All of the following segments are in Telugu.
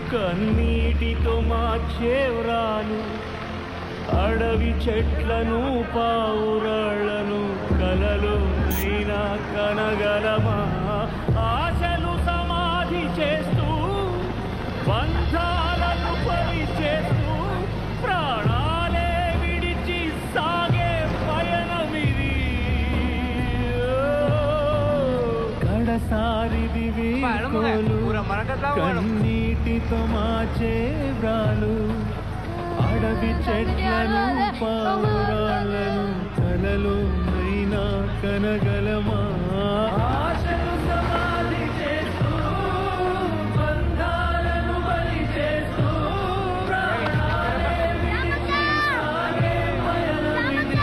కన్నీటితో మార్చేవ్రాలు అడవి చెట్లను పావురాళ్లను కలలు అయినా కనగలమా ఆశలు సమాధి చేస్తూ బంధాలను పని చేస్తూ ప్రాణాలే విడిచి సాగే పయనమిది కడసారిది వీకోలు కన్నీటితో మాచే వ్రాలు అడవి చెట్లను పావురాళ్లను కలలు అయినా కనగలమా ఆశలు సమాధి చేస్తూ బంధాలను బలి చేస్తూ ప్రాణాలే విడిచి సాగే పయనమిది.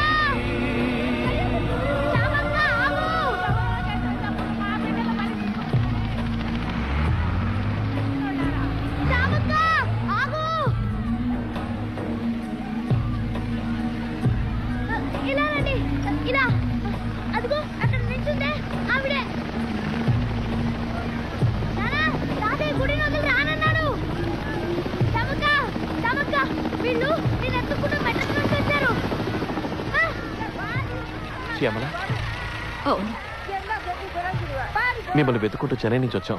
ఇలా రండి ఇలా అదిగో అక్కడ నిల్చుందే ఆవిడే నానా తాతయ్య గుడిని వదిలి రానన్నాడు తమక్క తమక్క వీళ్ళు నేను ఎత్తుకుంటూ మెట్ల నుంచి వచ్చారు ఆ! శ్యామల మిమ్మల్ని వెతుకుంటూ చెన్నై నుంచి వచ్చాం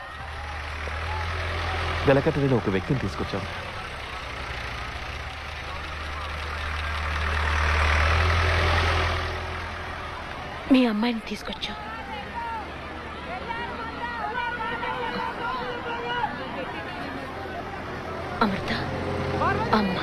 వెలకట్టడిలో ఒక వ్యక్తిని తీసుకొచ్చాం మీ అమ్మాయిని తీసుకొచ్చా అమృత అమ్మ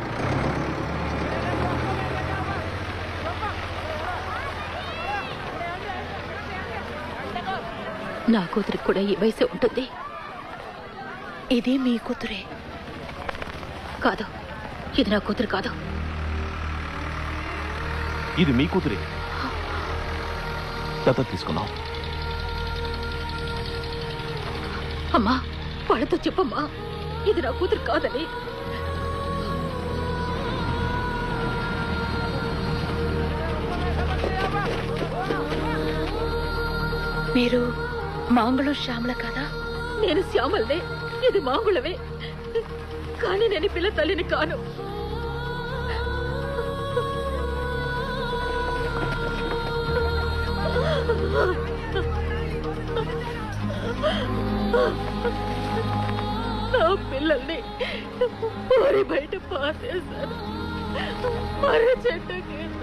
నా కూతురికి కూడా ఈ వయసు ఉంటుంది ఇది మీ కూతురే కాదు ఇది నా కూతురు కాదు ఇది మీ కూతురి దత్త తీసుకున్నాం అమ్మా వాళ్ళతో చెప్పమ్మా ఇది నా కూతురు కాదని మీరు మాంగళం శ్యామల కదా నేను శ్యామలనే ఇది మాంగుళమే కానీ నేను ఈ పిల్ల తల్లిని కాను నా పిల్లల్ని ఊరి బయట పారేశాను మర్రి చెట్టు కింద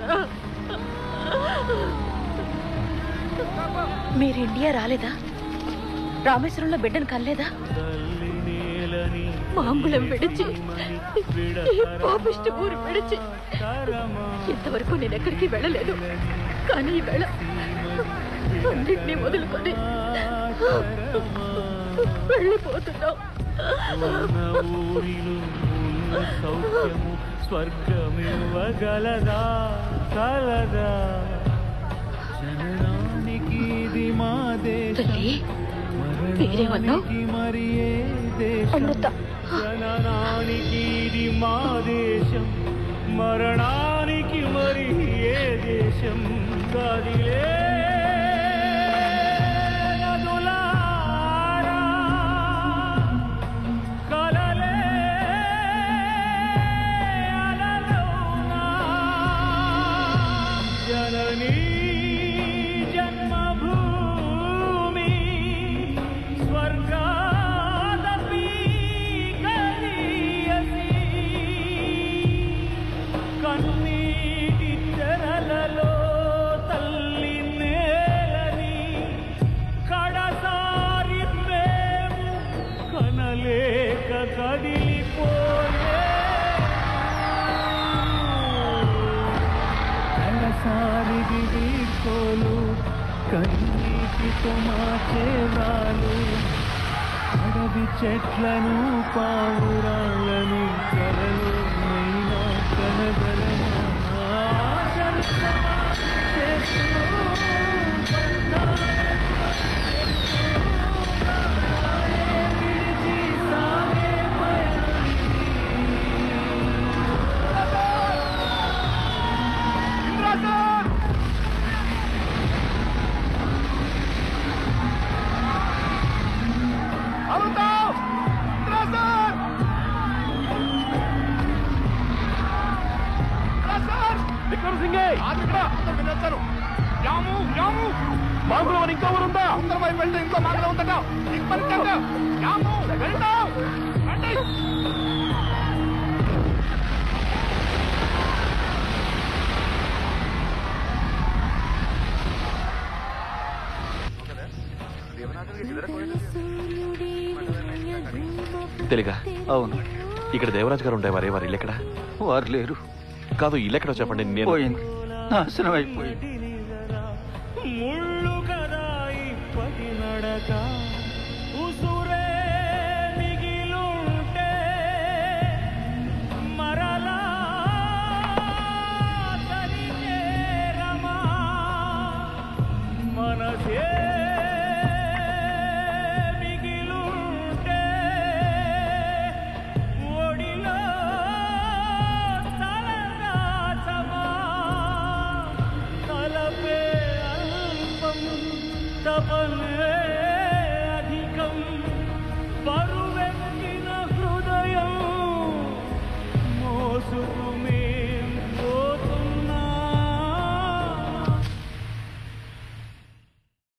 మీరు ఇండియా రాలేదా రామేశ్వరంలో బిడ్డను కనలేదా మాంగుళం విడిచి ఈ పాపిష్టి ఊరు విడిచి ఇంతవరకు నేను ఎక్కడికి వెళ్ళలేదు కానీ ఈ వేళ అన్నిటినీ వదులుకొని వెళ్ళిపోతున్నాం ఉన్న ఊరిలో ఉన్న సౌఖ్యము స్వర్గమివ్వగలదా కలదా జననానికి ఇది మా దేశం పేరేమన్నావు? మరణానికి మరి ఏ దేశం జననానికి ఇది మా దేశం మరణానికి మరి ఏ దేశం గదిలే నదులారా, కలలే అలలోనా, జననీ జన్మభూమి స్వర్గాదపి కలియసి కన్నీటి తెరలలో తల్లి నేలని కడసారి మేము కనలేక కదిలిపోయే కడసారిది వీకోలు కన్నీటితో మాచేవాలు అడవి చెట్లను పావురాళ్ళను కలలు మైనా కనగలమా ఆశలు చేస్తూ అమృతం వెళ్తే ఇంకో మాటలు ఉందట దిగ్పరిచండి యాము వెళ్దాం రండి తెలుగా అవును ఇక్కడ దేవరాజు గారు ఉండేవారే వారి ఇల్లు ఎక్కడ వారు లేరు కాదు ఇల్లు ఎక్కడో చెప్పండి నేను పోయింది నాశనం అయిపోయింది ముళ్ళు కదా ఇప్పటి నడక